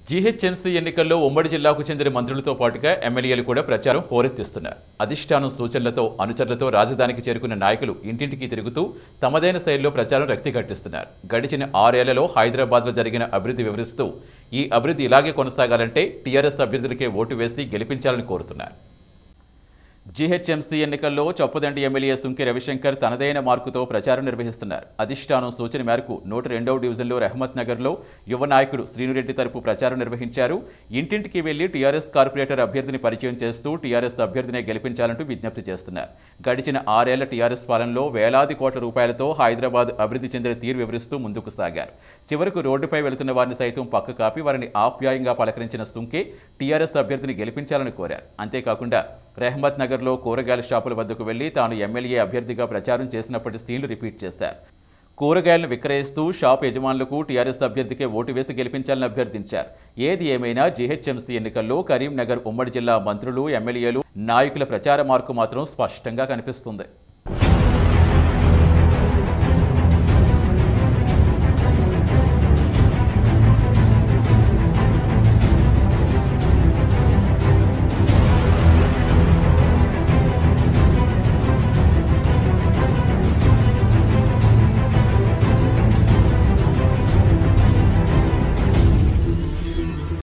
GHMC ఎన్నికల్లో ఉమ్మడి జిల్లాకు చెందిన మంత్రులతో పాటుగా ఎమ్మెల్యేలు కూడా ప్రచారం హోరెత్తిస్తున్నారు అధిష్టానం సూచనలతో అనుచరులతో రాజధానికి చేరుకున్న నాయకులు ఇంటింటికి తిరుగుతూ తమదైన శైలిలో ప్రచారం రక్తి కట్టిస్తున్నారు గడిచిన ఆరేళ్లలో హైదరాబాద్లో జరిగిన అభివృద్ధి వివరిస్తూ ఈ అభివృద్ధి ఇలాగే కొనసాగాలంటే టీఆర్ఎస్ అభ్యర్థులకే ఓటు వేసి గెలిపించాలని కోరుతున్నారు జీహెచ్ఎంసీ ఎన్నికల్లో చొప్పదండి ఎమ్మెల్యే సుంకి రవిశంకర్ తనదైన మార్కుతో ప్రచారం నిర్వహిస్తున్నారు అధిష్టానం సూచన మేరకు నూట రెండవ డివిజన్లో రహమత్ నగర్లో యువ నాయకుడు శ్రీనురెడ్డి తరపు ప్రచారం నిర్వహించారు ఇంటింటికి వెళ్లి టీఆర్ఎస్ కార్పొరేటర్ అభ్యర్థిని పరిచయం చేస్తూ టీఆర్ఎస్ అభ్యర్థినే గెలిపించాలంటూ విజ్ఞప్తి చేస్తున్నారు గడిచిన ఆరేళ్ల టీఆర్ఎస్ పాలనలో వేలాది కోట్ల రూపాయలతో హైదరాబాద్ అభివృద్ధి చెందిన తీరు వివరిస్తూ ముందుకు సాగారు చివరకు రోడ్డుపై వెళుతున్న వారిని సైతం పక్క కాపి వారిని ఆప్యాయంగా పలకరించిన సుంకే టీఆర్ఎస్ అభ్యర్థిని గెలిపించాలని కోరారు అంతేకాకుండా రెహమత్ నగర్లో కూరగాయల షాపుల వద్దకు వెళ్లి తాను ఎమ్మెల్యే అభ్యర్థిగా ప్రచారం చేసినప్పటి సీన్లు రిపీట్ చేశారు కూరగాయలను విక్రయిస్తూ షాప్ యజమానులకు టీఆర్ఎస్ అభ్యర్థికే ఓటు వేసి గెలిపించాలని అభ్యర్థించారు ఏది ఏమైనా జీహెచ్ఎంసీ ఎన్నికల్లో కరీంనగర్ ఉమ్మడి జిల్లా మంత్రులు ఎమ్మెల్యేలు నాయకుల ప్రచార మార్కు మాత్రం స్పష్టంగా కనిపిస్తుంది